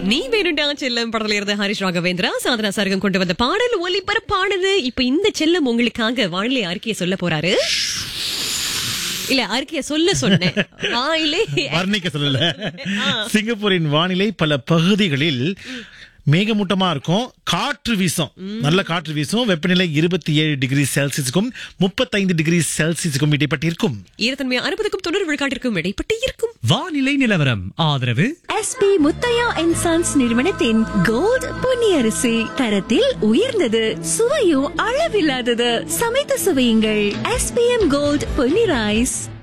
நீ வேணுண்டா செல்லம் படத்துல இருந்து ஹரிஷ் ராகவேந்திரா சாதனா சரகம் கொண்டு வந்த பாடல் ஒலிபரப்பானது இப்ப இந்த செல்லம் உங்களுக்காக வானிலை அறிக்கையை சொல்ல போறாரு இல்ல அறிக்கைய சொல்ல சொன்னேன் வாயிலே வர்ணிக்க சொல்லல சிங்கப்பூரின் வானிலை பல பகுதிகளில் மேகமூட்டமா இருக்கும் காற்று வீசும் நல்ல காற்று வீசும் வெப்பநிலை இருபத்தி ஏழு டிகிரி செல்சியஸுக்கும் முப்பத்தைந்து டிகிரி செல்சியஸுக்கும் இடைப்பட்டிருக்கும் ஈரத்தன்மை அறுபதுக்கும் தொண்ணூறு விழுக்காட்டிற்கும் இடைப்பட்டு இருக்கும் வானிலை நிலவரம் ஆதரவு எஸ்பி முத்தையா அண்ட் சன்ஸ் நிறுவனத்தின் கோல்ட் பொன்னியரிசி தரத்தில் உயர்ந்தது சுவையும் அளவில்லாதது சமைத்து சுவையுங்கள் எஸ்பிஎம் கோல்ட் பொன்னி ரைஸ்